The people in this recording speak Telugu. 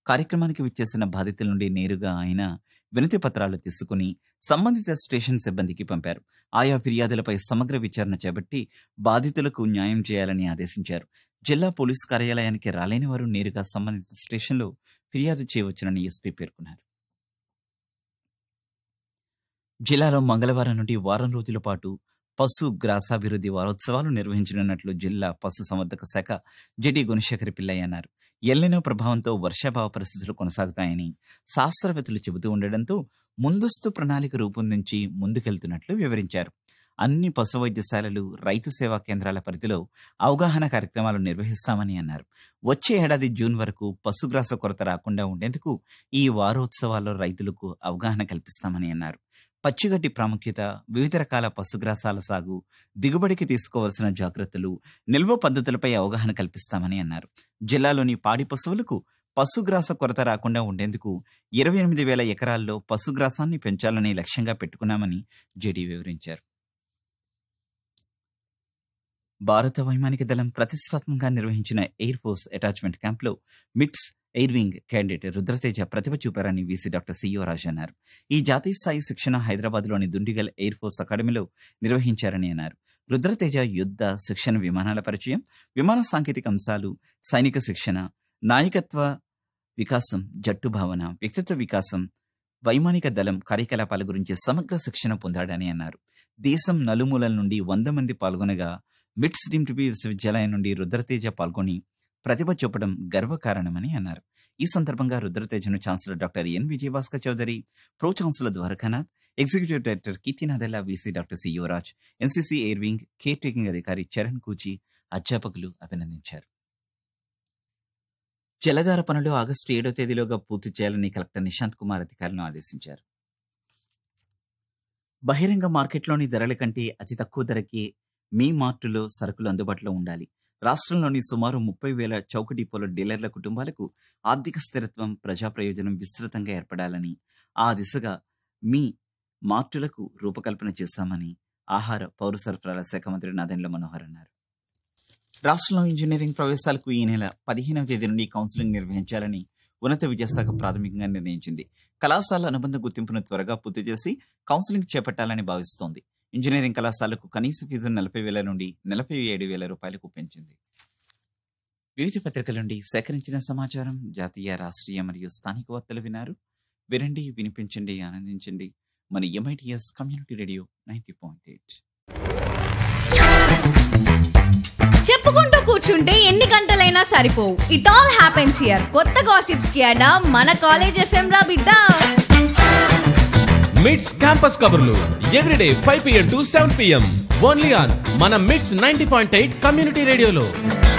కార్యక్రమానికి విచ్చేసిన బాధితుల నుండి నేరుగా ఆయన వినతి పత్రాలు తీసుకుని సంబంధిత స్టేషన్ సిబ్బందికి పంపారు ఆయా ఫిర్యాదులపై సమగ్ర విచారణ చేపట్టి బాధితులకు న్యాయం చేయాలని ఆదేశించారు జిల్లా పోలీస్ కార్యాలయానికి రాలేని వారు నేరుగా సంబంధిత స్టేషన్లో ఫిర్యాదు చేయవచ్చునని ఎస్పీ పేర్కొన్నారు జిల్లాలో మంగళవారం నుండి వారం రోజుల పాటు పశు గ్రాసాభివృద్ధి వారోత్సవాలు నిర్వహించనున్నట్లు జిల్లా పశు సంవర్ధక శాఖ జెడి గుణశేఖర్ పిల్లయ్య అన్నారు ఎల్లినో ప్రభావంతో వర్షాభావ పరిస్థితులు కొనసాగుతాయని శాస్త్రవేత్తలు చెబుతూ ఉండడంతో ముందస్తు ప్రణాళిక రూపొందించి ముందుకెళ్తున్నట్లు వివరించారు అన్ని పశు వైద్యశాలలు రైతు సేవా కేంద్రాల పరిధిలో అవగాహన కార్యక్రమాలు నిర్వహిస్తామని అన్నారు వచ్చే ఏడాది జూన్ వరకు పశుగ్రాస కొరత రాకుండా ఉండేందుకు ఈ వారోత్సవాల్లో రైతులకు అవగాహన కల్పిస్తామని అన్నారు పచ్చిగడ్డి ప్రాముఖ్యత వివిధ రకాల పశుగ్రాసాల సాగు దిగుబడికి తీసుకోవాల్సిన జాగ్రత్తలు నిల్వ పద్ధతులపై అవగాహన కల్పిస్తామని అన్నారు జిల్లాలోని పాడి పశువులకు పశుగ్రాస కొరత రాకుండా ఉండేందుకు ఇరవై ఎనిమిది వేల ఎకరాల్లో పశుగ్రాసాన్ని పెంచాలని లక్ష్యంగా పెట్టుకున్నామని జేడీ వివరించారు భారత వైమానిక దళం ప్రతిష్టాత్మకంగా నిర్వహించిన ఎయిర్ ఫోర్స్ అటాచ్మెంట్ క్యాంప్లో MITS air wing candidate Rudrateja ప్రతిభ చూపారని వీసీ డాక్టర్ సిఇఓ రాజ్ అన్నారు ఈ జాతీయ స్థాయి శిక్షణ హైదరాబాద్లోని దుండిగల్ ఎయిర్ ఫోర్స్ అకాడమీలో నిర్వహించారని అన్నారు రుద్రతేజ యుద్ధ శిక్షణ విమానాల పరిచయం విమాన సాంకేతిక అంశాలు సైనిక శిక్షణ నాయకత్వ వికాసం జట్టు భావన వ్యక్తిత్వ వికాసం వైమానిక దళం కార్యకలాపాల గురించి సమగ్ర శిక్షణ పొందాడని అన్నారు దేశం నలుమూలల నుండి వంద మంది పాల్గొనగా మిట్స్ డిమ్టిబి విశ్వవిద్యాలయం నుండి రుద్రతేజ పాల్గొని ప్రతిభ చూపడం గర్వకారణమని అన్నారు ఈ సందర్భంగా రుద్రతేజను chancellor doctor N Vijayabhaskar Chowdary pro chancellor Dwarakanath executive director Keerthinathella VC doctor C Yuvaraj NCC air wing care taking అధికారి చరణ్ కూచి అధ్యాపకులు అభినందించారు జలధార పనులు ఆగస్టు ఏడో తేదీలోగా పూర్తి చేయాలని కలెక్టర్ నిశాంత్ కుమార్ అధికారులను ఆదేశించారు బహిరంగ మార్కెట్లోని ధరల కంటే అతి తక్కువ ధరకి మీ మార్టులో సరుకులు అందుబాటులో ఉండాలి రాష్ట్రంలోని సుమారు ముప్పై వేల చౌక డిపోల డీలర్ల కుటుంబాలకు ఆర్థిక స్థిరత్వం ప్రజా ప్రయోజనం విస్తృతంగా ఏర్పడాలని ఆ దిశగా మీ మార్టులకు రూపకల్పన చేశామని ఆహార పౌర సరఫరాల శాఖ మంత్రి నాదెండ్ల మనోహర్ అన్నారు రాష్ట్రంలో ఇంజనీరింగ్ ప్రవేశాలకు ఈ నెల పదిహేనవ తేదీ నుండి కౌన్సిలింగ్ నిర్వహించాలని ఉన్నత విద్యాశాఖ ప్రాథమికంగా నిర్ణయించింది కళాశాల అనుబంధ గుర్తింపును త్వరగా పూర్తి చేసి కౌన్సిలింగ్ చేపట్టాలని భావిస్తోంది ఇంజనీరింగ్ కళాశాలకు కనీస ఫీజు నలభై వేల నుండి నలభై ఏడు వేల రూపాయలకు పెంచింది వివిధ పత్రికల నుండి సేకరించిన సమాచారం జాతీయ రాష్ట్రీయ మరియు స్థానిక వార్తలు వినారు వినండి వినిపించండి ఆనందించండి మన MITS community radio ninety point eight చెప్పుకుంటూ కూర్చుంటే ఎన్ని గంటలైనా సరిపోవు ఇట్ ఆల్ హ్యాపెన్స్ హియర్ కొత్త గాసిప్స్ కి అడా మన కాలేజ్ ఎఫ్ఎం రా బిడ్డ మిడ్స్ క్యాంపస్ కబుర్లు everyday five PM to seven PM only on మన MITS ninety point eight community రేడియోలో